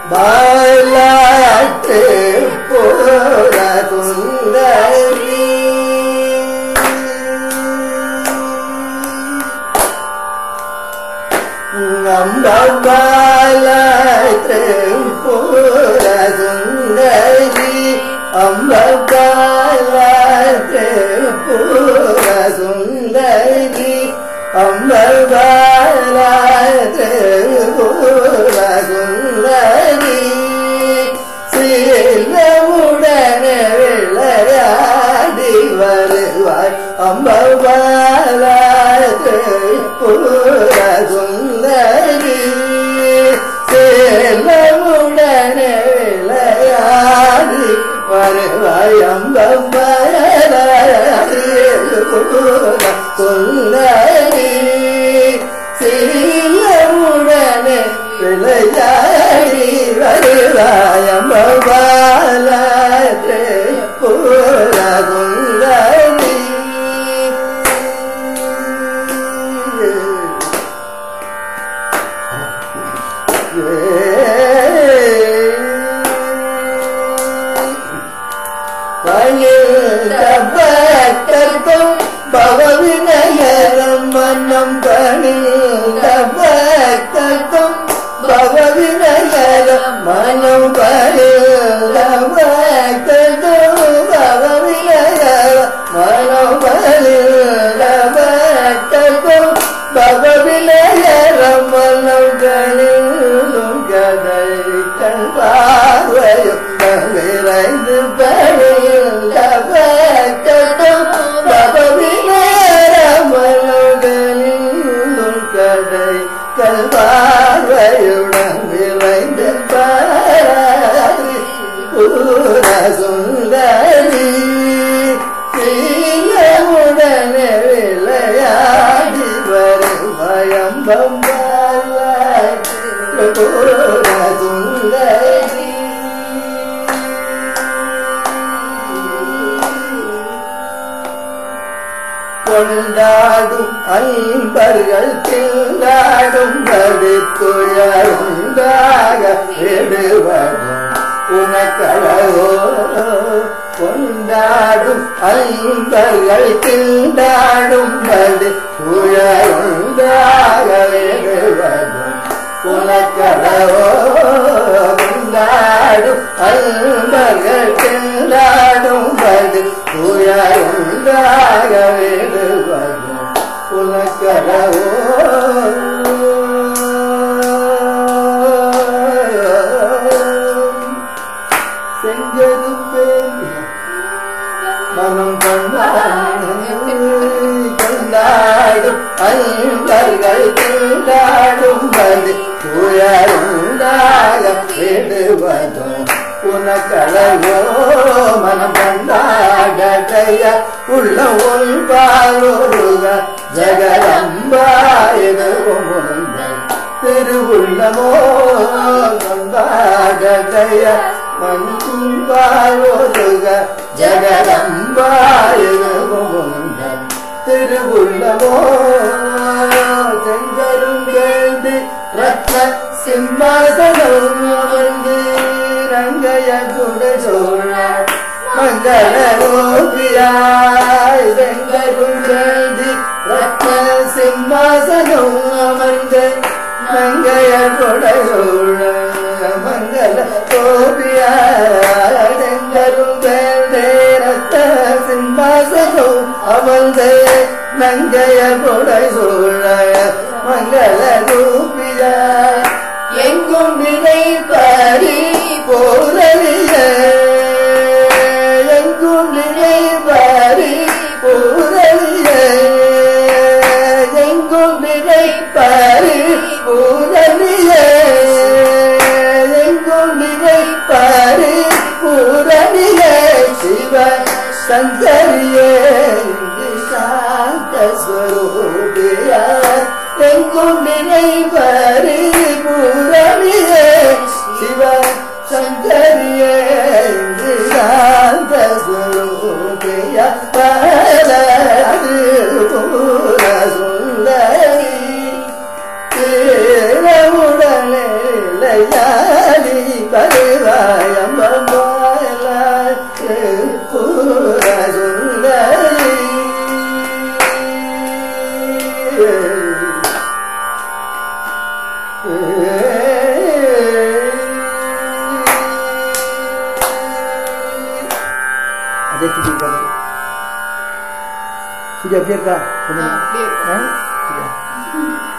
பாலாற்று போர சுந்தரி அம்பபாலற்று போர சுந்தரி அம்பபாலற்று போர சுந்தரி அம்பபாலற்று போர சுந்தரி சீலமுடனே விளையாடி வருவாய் அம்பபாலற்று போர சுந்தரி சேலமுடனே விளையாடி வருவாய் அம்பபாலற்று போர சுந்தரி சீலமுடனே விளையாடி வருவாய் அம்பபாலற்று போர சுந்தரி பணிந்தபட்டர்க்கும் பவவினயரம் மன்னம் பணிந்தபட்டர்க்கும் பவவினயரம் மனம் பணிந்தபட்டர்க்கும் பவவினயரம் மனம் பணிந்தபட்டர்க்கும் பவவினயரம் மனம் கணிலும் கதை கண் பார்வையும் விரைந்து பணிந்தபட்டர்க்கும் பவவினயரம் மனம் கணிலும் கடை கல்வார்வையுடன் விரைந்து பாரி பூர சுந்தரி சீலமுடனே விளையாடி வரும் பயம்பம்பாய் பூர சுந்தரி கொண்டாடும் ஐம்பர்கள் திண்டாடும் துயருண்டாக விடுவதும் உனக்களவோ கொண்டாடும் ஐம்பர்கள் திண்டாடும் துயருண்டாக விடுவதும் உனக்களவோ கொண்டாடும் ஐம்பர்கள் திண்டாடும் துயருண்டாக விடுவதும் உனக்கரவோ செஞ்செருப்பே மனம் கொண்டாடும் ஐம்பர்கள் கொண்டாடும் பதி துயருண்டாக விடுவதும் உனக்கழகோ மனம் கொண்டாடைய உள்ள உள்பாலொருக ஜகரம்பாயிரும் திருவுள்ளமோ கொண்டாடைய மண்பாலொருக ஜகரம்பாயிரும் திருவுள்ளமோ செஞ்சரும் கேள்வி ரத்ன சிம்மாசனம் வந்து ரங்கைய குடசோழ மங்களோபியாய் செங்கரும் கேள்வி ரத்ன சிம்மாசனம் அமர்ந்து மங்கைய குடசோழ மங்கள கோபியாய் செங்கரும் கேள்வி ரத்ன சிம்மாசனம் அமர்ந்து நங்கைய கொடை சூழ மங்கள ரூபியாய் எங்கும் வினை பறி போரலிய எங்கும் வினை பறி போரலிய எங்கும் வினை பறி போரலிய எங்கும் வினை பறி பூரணிய சிவ சங்கரியே சாந்த ஸ்வரூபிய எங்கும் நினைவரி பூரணியே சிவ சங்கரியே சாந்த ஸ்வரூபிய பலது பூர சுந்தரி உடனே அதே சுத்தி இருக்காது சுத்தி அப்படியே இருக்கா ஆ, அப்படியே இருக்கு. ஆ? சரியா?